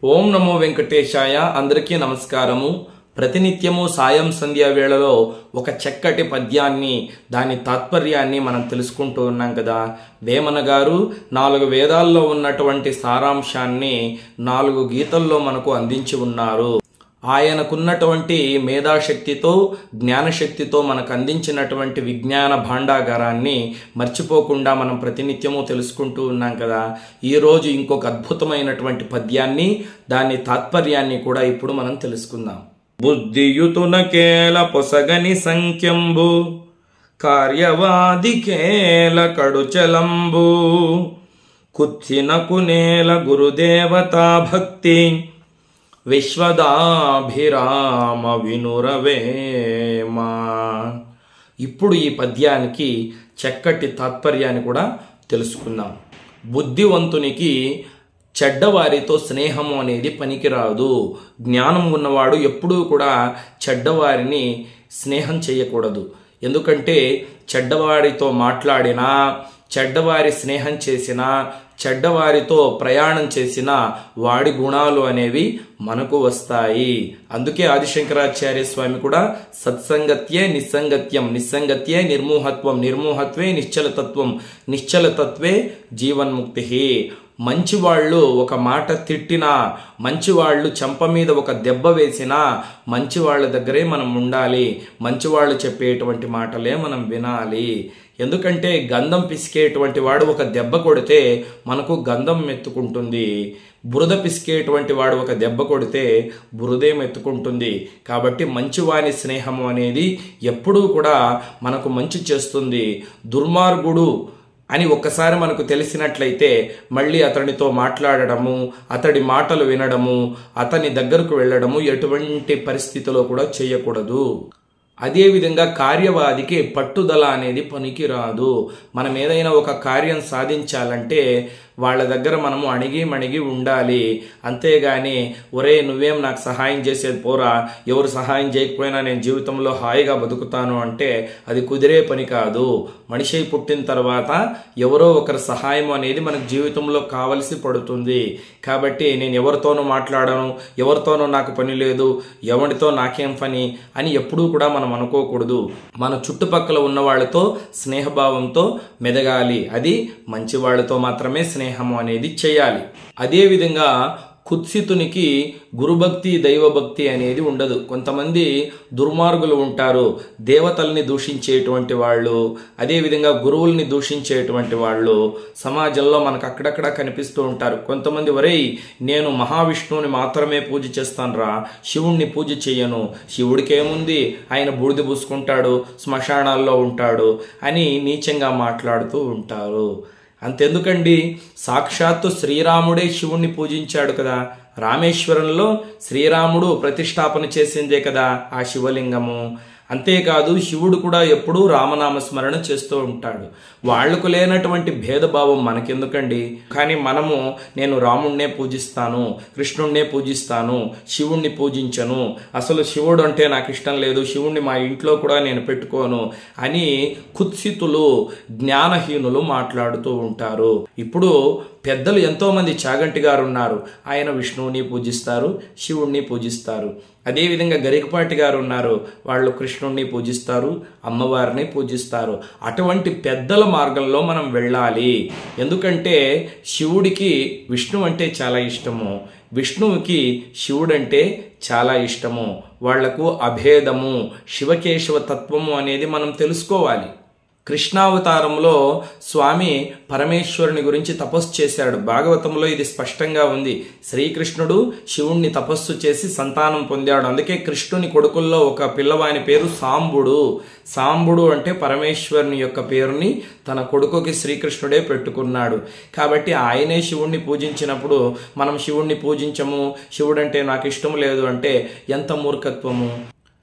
ఓం నమో వెంకటేశాయ అందరికీ నమస్కారము ప్రతినిత్యము సాయం సంధ్యా వేళలో ఒక చక్కటి పద్యాన్ని దాని తాత్పర్యాన్ని మనం తెలుసుకుంటూ ఉన్నాం కదా వేమన గారు నాలుగు వేదాల్లో ఉన్నటువంటి సారాంశాన్ని నాలుగు గీతల్లో మనకు అందించి ఉన్నారు ఆయనకున్నటువంటి మేధాశక్తితో జ్ఞానశక్తితో మనకు అందించినటువంటి విజ్ఞాన భాండాగారాన్ని మర్చిపోకుండా మనం ప్రతినిత్యము తెలుసుకుంటూ ఉన్నాం కదా ఈరోజు ఇంకొక అద్భుతమైనటువంటి పద్యాన్ని దాని తాత్పర్యాన్ని కూడా ఇప్పుడు మనం తెలుసుకుందాం బుద్ధియుతునకేల పొసగని సంఖ్యంబు కార్యవాదికేల కడుచలంబు కుత్సినకు నేల గురుదేవతా భక్తి విశ్వదాభిరామ వినురవేమా ఇప్పుడు ఈ పద్యానికి చక్కటి తాత్పర్యాన్ని కూడా తెలుసుకుందాం బుద్ధివంతునికి చెడ్డవారితో స్నేహము అనేది పనికిరాదు జ్ఞానం ఉన్నవాడు ఎప్పుడూ కూడా చెడ్డవారిని స్నేహం చేయకూడదు ఎందుకంటే చెడ్డవారితో మాట్లాడినా చెడ్డవారి స్నేహం చేసినా చెడ్డవారితో ప్రయాణం చేసిన వాడి గుణాలు అనేవి మనకు వస్తాయి అందుకే ఆదిశంకరాచార్య స్వామి కూడా సత్సంగత్యే నిస్సంగత్యం నిస్సంగత్యే నిర్మూహత్వం నిర్మూహత్వే నిశ్చలతత్వం నిశ్చలతత్వే జీవన్ముక్తి మంచివాళ్ళు ఒక మాట తిట్టినా మంచివాళ్ళు చెంప మీద ఒక దెబ్బ వేసినా మంచివాళ్ళ దగ్గరే మనం ఉండాలి మంచివాళ్ళు చెప్పేటువంటి మాటలే మనం వినాలి ఎందుకంటే గంధం పిసికేటువంటి వాడు ఒక దెబ్బ కొడితే మనకు గంధం మెత్తుకుంటుంది బురద పిసికేటువంటి వాడు ఒక దెబ్బ కొడితే బురదే మెత్తుకుంటుంది కాబట్టి మంచివాని స్నేహము అనేది ఎప్పుడూ కూడా మనకు మంచి చేస్తుంది దుర్మార్గుడు అని ఒక్కసారి మనకు తెలిసినట్లయితే మళ్ళీ అతనితో మాట్లాడడము అతడి మాటలు వినడము అతని దగ్గరకు వెళ్ళడము ఎటువంటి పరిస్థితిలో కూడా చేయకూడదు అదేవిధంగా కార్యవాదికి పట్టుదల అనేది పనికిరాదు మనం ఏదైనా ఒక కార్యం సాధించాలంటే వాళ్ళ దగ్గర మనము అణిగి మణిగి ఉండాలి అంతేగాని ఒరే నువ్వేం నాకు సహాయం చేసేది పోరా ఎవరు సహాయం చేయకపోయినా నేను జీవితంలో హాయిగా బతుకుతాను అంటే అది కుదిరే పని కాదు మనిషి పుట్టిన తర్వాత ఎవరో ఒకరి సహాయం అనేది మనకు జీవితంలో కావలసి పడుతుంది కాబట్టి నేను ఎవరితోనూ మాట్లాడను ఎవరితోనూ నాకు పని లేదు ఎవరితో నాకేం పని అని ఎప్పుడూ కూడా మనం అనుకోకూడదు మన చుట్టుపక్కల ఉన్న వాళ్ళతో స్నేహభావంతో మెదగాలి అది మంచి వాళ్ళతో మాత్రమే స్నేహము అనేది చేయాలి అదేవిధంగా కుత్సితునికి గురుభక్తి దైవభక్తి అనేది ఉండదు కొంతమంది దుర్మార్గులు ఉంటారు దేవతల్ని దూషించేటువంటి వాళ్ళు అదేవిధంగా గురువుల్ని దూషించేటువంటి వాళ్ళు సమాజంలో మనకు అక్కడక్కడ కనిపిస్తూ ఉంటారు కొంతమంది వరేయ్ నేను మహావిష్ణువుని మాత్రమే పూజ చేస్తానురా శివుణ్ణి పూజ చేయను శివుడికి ఏముంది ఆయన బూడిద పూసుకుంటాడు శ్మశానాల్లో ఉంటాడు అని నీచంగా మాట్లాడుతూ ఉంటారు అంతెందుకండి సాక్షాత్తు శ్రీరాముడే శివుణ్ణి పూజించాడు కదా రామేశ్వరంలో శ్రీరాముడు ప్రతిష్టాపన చేసిందే కదా ఆ శివలింగము అంతేకాదు శివుడు కూడా ఎప్పుడూ రామనామ స్మరణ చేస్తూ ఉంటాడు వాళ్లకు లేనటువంటి భేదభావం మనకెందుకండి కానీ మనము నేను రాముణ్ణే పూజిస్తాను కృష్ణుణ్ణే పూజిస్తాను శివుణ్ణి పూజించను అసలు శివుడు అంటే నాకు ఇష్టం లేదు శివుణ్ణి మా ఇంట్లో కూడా నేను పెట్టుకోను అని కుత్సితులు జ్ఞానహీనులు మాట్లాడుతూ ఉంటారు ఇప్పుడు పెద్దలు ఎంతోమంది చాగంటి గారు ఉన్నారు ఆయన విష్ణువుని పూజిస్తారు శివుణ్ణి పూజిస్తారు అదేవిధంగా గరికపాటి గారు ఉన్నారు వాళ్ళు కృష్ణుణ్ణి పూజిస్తారు అమ్మవారిని పూజిస్తారు అటువంటి పెద్దల మార్గంలో మనం వెళ్ళాలి ఎందుకంటే శివుడికి విష్ణు అంటే చాలా ఇష్టము విష్ణువుకి శివుడంటే చాలా ఇష్టము వాళ్లకు అభేదము శివకేశవ తత్వము అనేది మనం తెలుసుకోవాలి కృష్ణావతారంలో స్వామి పరమేశ్వరుని గురించి తపస్సు చేశాడు భాగవతంలో ఇది స్పష్టంగా ఉంది శ్రీకృష్ణుడు శివుణ్ణి తపస్సు చేసి సంతానం పొందాడు అందుకే కృష్ణుని కొడుకుల్లో ఒక పిల్లవాని పేరు సాంబుడు సాంబుడు అంటే పరమేశ్వరుని యొక్క పేరుని తన కొడుకుకి శ్రీకృష్ణుడే పెట్టుకున్నాడు కాబట్టి ఆయనే శివుణ్ణి పూజించినప్పుడు మనం శివుణ్ణి పూజించము శివుడంటే నాకు ఇష్టం లేదు అంటే ఎంత మూర్ఖత్వము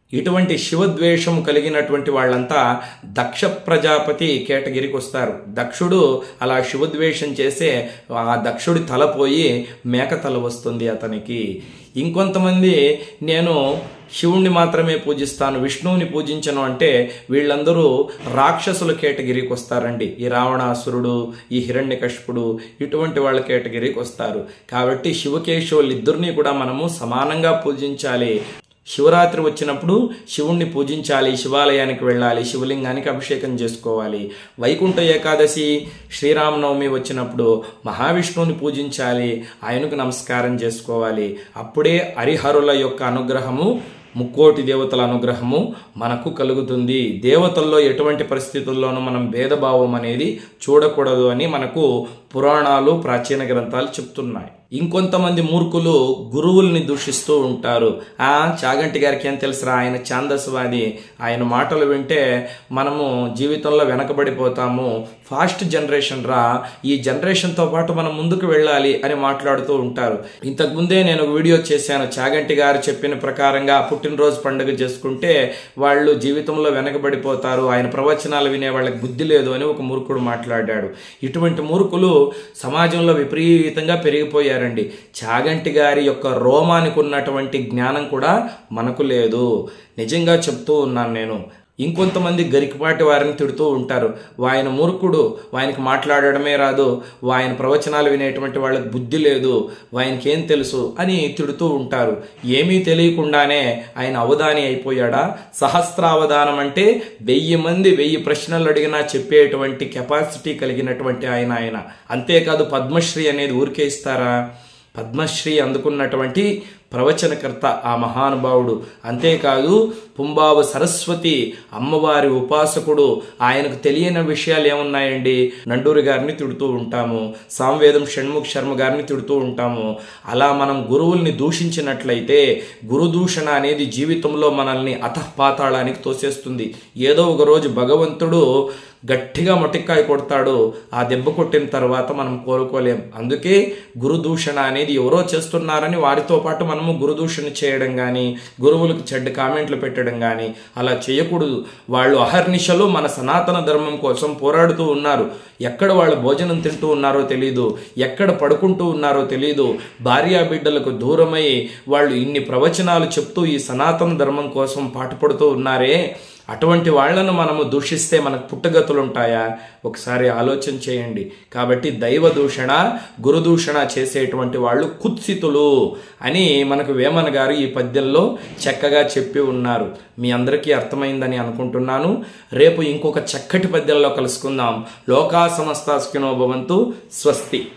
ఇటువంటి శివద్వేషం కలిగినటువంటి వాళ్ళంతా దక్ష ప్రజాపతి కేటగిరికి వస్తారు దక్షుడు అలా శివద్వేషం చేసే ఆ దక్షుడి తల పోయి మేక తల వస్తుంది అతనికి ఇంకొంతమంది నేను శివుణ్ణి మాత్రమే పూజిస్తాను విష్ణువుని పూజించను అంటే వీళ్ళందరూ రాక్షసుల కేటగిరీకి వస్తారండి ఈ రావణాసురుడు ఈ హిరణ్యకశిపుడు ఇటువంటి వాళ్ళ కేటగిరీకి వస్తారు కాబట్టి శివకేశవులు ఇద్దరిని కూడా మనము సమానంగా పూజించాలి శివరాత్రి వచ్చినప్పుడు శివుణ్ణి పూజించాలి శివాలయానికి వెళ్ళాలి శివలింగానికి అభిషేకం చేసుకోవాలి వైకుంఠ ఏకాదశి శ్రీరామనవమి వచ్చినప్పుడు మహావిష్ణువుని పూజించాలి ఆయనకు నమస్కారం చేసుకోవాలి అప్పుడే హరిహరుల యొక్క అనుగ్రహము ముక్కోటి దేవతల అనుగ్రహము మనకు కలుగుతుంది దేవతల్లో ఎటువంటి పరిస్థితుల్లోనూ మనం భేదభావం అనేది చూడకూడదు అని మనకు పురాణాలు ప్రాచీన గ్రంథాలు చెప్తున్నాయి ఇంకొంతమంది మూర్ఖులు గురువుల్ని దూషిస్తూ ఉంటారు ఆ చాగంటి గారికి ఏం తెలుసురా ఆయన ఛాందస్వాది ఆయన మాటలు వింటే మనము జీవితంలో వెనకబడిపోతాము ఫాస్ట్ జనరేషన్ రా ఈ జనరేషన్తో పాటు మనం ముందుకు వెళ్ళాలి అని మాట్లాడుతూ ఉంటారు ఇంతకుముందే నేను ఒక వీడియో చేశాను చాగంటి గారు చెప్పిన ప్రకారంగా పుట్టినరోజు పండుగ చేసుకుంటే వాళ్ళు జీవితంలో వెనకబడిపోతారు ఆయన ప్రవచనాలు వినే వాళ్ళకి బుద్ధి లేదు అని ఒక మూర్ఖుడు మాట్లాడాడు ఇటువంటి మూర్ఖులు సమాజంలో విపరీతంగా పెరిగిపోయారండి చాగంటి గారి యొక్క రోమానికి ఉన్నటువంటి జ్ఞానం కూడా మనకు లేదు నిజంగా చెప్తూ ఉన్నాను నేను ఇంకొంతమంది గరికపాటి వారిని తిడుతూ ఉంటారు ఆయన మూర్ఖుడు ఆయనకి మాట్లాడడమే రాదు ఆయన ప్రవచనాలు వినేటువంటి వాళ్ళకి బుద్ధి లేదు ఆయనకి ఏం తెలుసు అని తిడుతూ ఉంటారు ఏమీ తెలియకుండానే ఆయన అవధాని అయిపోయాడా సహస్రావధానం అంటే వెయ్యి మంది వెయ్యి ప్రశ్నలు అడిగినా చెప్పేటువంటి కెపాసిటీ కలిగినటువంటి ఆయన ఆయన అంతేకాదు పద్మశ్రీ అనేది ఊరికే ఇస్తారా పద్మశ్రీ అందుకున్నటువంటి ప్రవచనకర్త ఆ మహానుభావుడు అంతేకాదు పుంబావ సరస్వతి అమ్మవారి ఉపాసకుడు ఆయనకు తెలియని విషయాలు ఏమున్నాయండి నండూరి గారిని తిడుతూ ఉంటాము సాంవేదం షణ్ముఖ్ శర్మ గారిని తిడుతూ ఉంటాము అలా మనం గురువుల్ని దూషించినట్లయితే గురుదూషణ అనేది జీవితంలో మనల్ని అతఃపాతాళానికి తోసేస్తుంది ఏదో ఒక రోజు భగవంతుడు గట్టిగా మొటిక్కాయ కొడతాడు ఆ దెబ్బ కొట్టిన తర్వాత మనం కోలుకోలేం అందుకే గురుదూషణ అనేది ఎవరో చేస్తున్నారని వారితో పాటు మనము గురుదూషణ చేయడం కానీ గురువులకు చెడ్డ కామెంట్లు పెట్టడం కానీ అలా చేయకూడదు వాళ్ళు అహర్నిశలు మన సనాతన ధర్మం కోసం పోరాడుతూ ఉన్నారు ఎక్కడ వాళ్ళు భోజనం తింటూ ఉన్నారో తెలియదు ఎక్కడ పడుకుంటూ ఉన్నారో తెలియదు భార్యా బిడ్డలకు దూరమై వాళ్ళు ఇన్ని ప్రవచనాలు చెప్తూ ఈ సనాతన ధర్మం కోసం పాటుపడుతూ ఉన్నారే అటువంటి వాళ్లను మనము దూషిస్తే మనకు పుట్టగతులు ఉంటాయా ఒకసారి ఆలోచన చేయండి కాబట్టి దైవ దూషణ గురుదూషణ చేసేటువంటి వాళ్ళు కుత్సితులు అని మనకు వేమన గారు ఈ పద్యంలో చక్కగా చెప్పి ఉన్నారు మీ అందరికీ అర్థమైందని అనుకుంటున్నాను రేపు ఇంకొక చక్కటి పద్యంలో కలుసుకుందాం లోకా సమస్తాస్కినో భవంతు స్వస్తి